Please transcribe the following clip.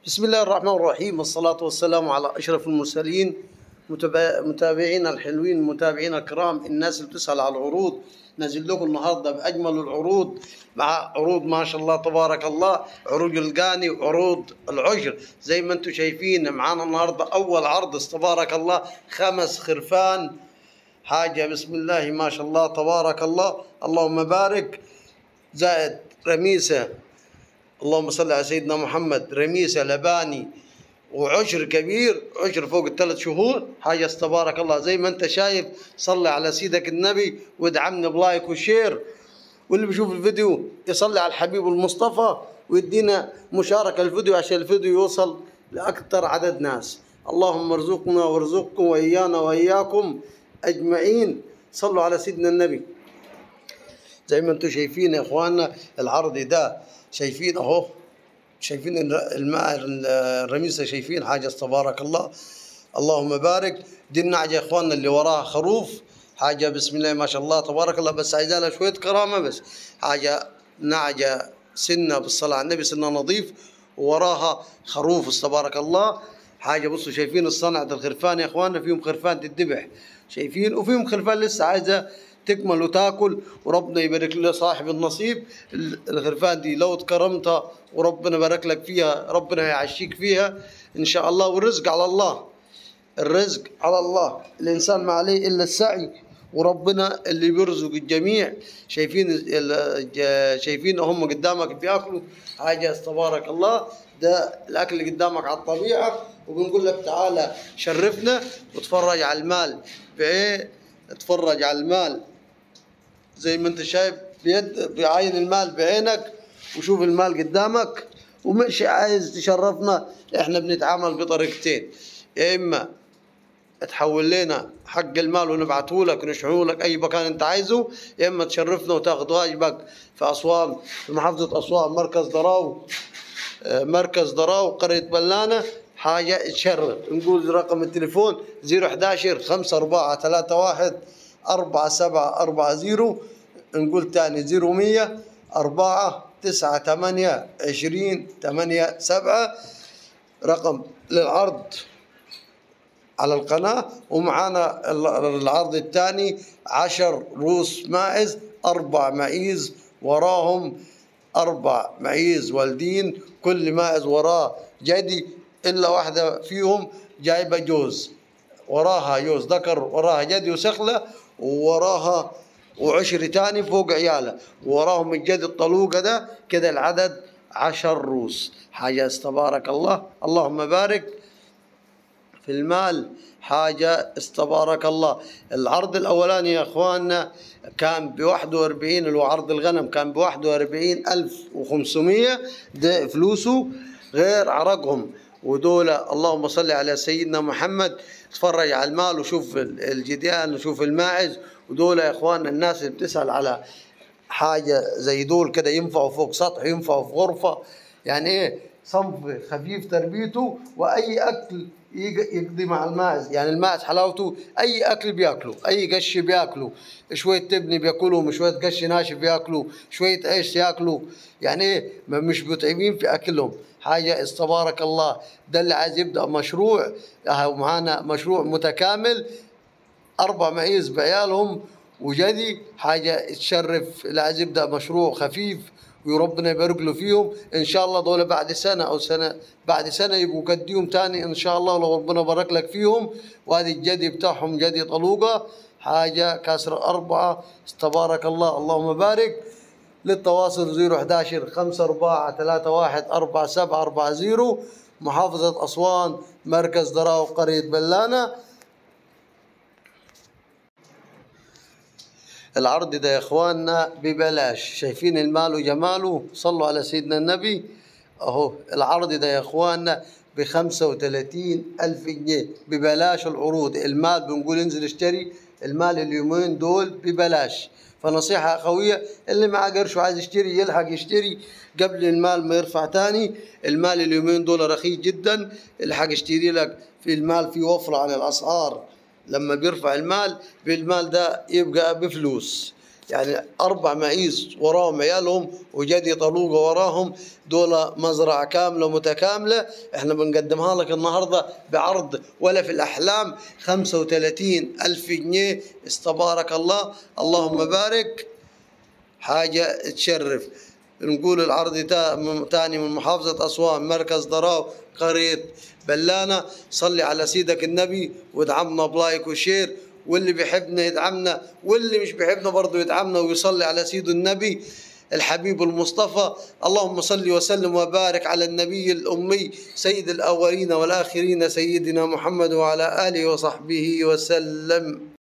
بسم الله الرحمن الرحيم والصلاة والسلام على أشرف المرسلين متابع- متابعينا الحلوين متابعينا الكرام الناس اللي بتسأل على العروض نازل لكم النهارده بأجمل العروض مع عروض ما شاء الله تبارك الله عروض القاني وعروض العشر زي ما انتم شايفين معانا النهارده أول عرض تبارك الله خمس خرفان حاجة بسم الله ما شاء الله تبارك الله اللهم بارك زائد رميسة اللهم صل على سيدنا محمد رميسة لباني وعشر كبير عشر فوق الثلاث شهور حاجة تبارك الله زي ما انت شايف صلي على سيدك النبي وادعمنا بلايك وشير واللي بيشوف الفيديو يصلي على الحبيب المصطفى ويدينا مشاركة الفيديو عشان الفيديو يوصل لأكثر عدد ناس اللهم ارزقنا وارزقكم وإيانا وإياكم أجمعين صلوا على سيدنا النبي زي ما انتم شايفين يا اخواننا العرض ده شايفين اهو شايفين الر- الماء الرميسه شايفين حاجه تبارك الله اللهم بارك دي النعجه يا اخواننا اللي وراها خروف حاجه بسم الله ما شاء الله تبارك الله بس عايزة لها شويه كرامه بس حاجه نعجه سنه بالصلاه على النبي سنه نظيف ووراها خروف تبارك الله حاجه بصوا شايفين الصنعة الخرفان يا اخواننا فيهم خرفان تتذبح شايفين وفيهم خرفان لسه عايزه تكمل وتاكل وربنا يبارك له صاحب النصيب ال- الخرفان دي لو تكرمتها وربنا بارك لك فيها ربنا يعشيك فيها ان شاء الله والرزق على الله الرزق على الله الانسان ما عليه الا السعي وربنا اللي بيرزق الجميع شايفين ال- ج- شايفين هم قدامك بياكلوا حاجه تبارك الله ده الاكل اللي قدامك على الطبيعه وبنقول لك تعالى شرفنا وتفرج على المال بايه اتفرج على المال زي ما انت شايف بيد بعين المال بعينك وشوف المال قدامك ومش عايز تشرفنا احنا بنتعامل بطريقتين يا اما تحول لنا حق المال ونبعته لك ونشحنه لك اي مكان انت عايزه يا اما تشرفنا وتاخذ واجبك في اسوان في محافظه اسوان مركز ضراو آه، مركز ضراو قريه بلانه حاجه تشرف نقول رقم التليفون 011 54 31 4740 نقول تاني 0100 4 9 8 20 8 7 رقم للعرض على القناة ومعانا ال- العرض الثاني عشر روس ماعز أربع معيز وراهم أربع معيز والدين كل ماعز وراه جدي إلا واحدة فيهم جايبة جوز وراها جوز ذكر وراها جدي وسخلة ووراها وعشر تاني فوق عياله وراهم الجد الطلوقة ده كده العدد عشر روس حاجة تبارك الله اللهم بارك في المال حاجة استبارك الله العرض الأولاني يا أخواننا كان ب 41 اللي هو عرض الغنم كان ب 41500 ده فلوسه غير عرقهم ودول اللهم صل على سيدنا محمد تفرج على المال وشوف ال- الجديان وشوف الماعز ودول يا اخواننا الناس اللي بتسأل على حاجة زي دول كده ينفعوا فوق سطح ينفعوا في غرفة يعني ايه صنف خفيف تربيته واي اكل يج- يقضي مع الماعز يعني الماعز حلاوته اي اكل بياكله اي قش بياكله شويه تبني بياكلهم شويه قش ناشف بياكلوا شويه عيش ياكلوا يعني ايه ما مش متعبين في اكلهم حاجه استبارك الله ده اللي عايز يبدا مشروع أهو معانا مشروع متكامل اربع معيز بعيالهم وجدي حاجه تشرف اللي عايز يبدا مشروع خفيف وربنا يبارك له فيهم ان شاء الله دول بعد سنه او سنه بعد سنه يبقوا كديهم تاني ان شاء الله لو ربنا بارك لك فيهم وهذه الجدي بتاعهم جدي طلوقه حاجه كسر اربعه تبارك الله اللهم بارك للتواصل 011 54 31 4740 محافظة أسوان مركز دراو قرية بلانة العرض ده يا اخواننا ببلاش شايفين المال وجماله صلوا على سيدنا النبي اهو العرض ده يا اخواننا ب 35 ألف جنيه ببلاش العروض المال بنقول انزل اشتري المال اليومين دول ببلاش فنصيحة أخوية اللي معاه قرش وعايز يشتري يلحق يشتري قبل المال ما يرفع تاني المال اليومين دول رخيص جدا الحق اشتري لك في المال في وفرة عن الأسعار لما بيرفع المال بالمال ده يبقى بفلوس يعني أربع معيز وراهم عيالهم وجدي طلوقة وراهم دول مزرعة كاملة متكاملة احنا بنقدمها لك النهاردة بعرض ولا في الأحلام 35 ألف جنيه استبارك الله اللهم بارك حاجة تشرف نقول العرض تا- تاني من محافظة أسوان مركز ضراو قرية بلانة صلي على سيدك النبي وادعمنا بلايك وشير واللي بيحبنا يدعمنا واللي مش بيحبنا برضه يدعمنا ويصلي على سيد النبي الحبيب المصطفى اللهم صل وسلم وبارك على النبي الأمي سيد الأولين والآخرين سيدنا محمد وعلى آله وصحبه وسلم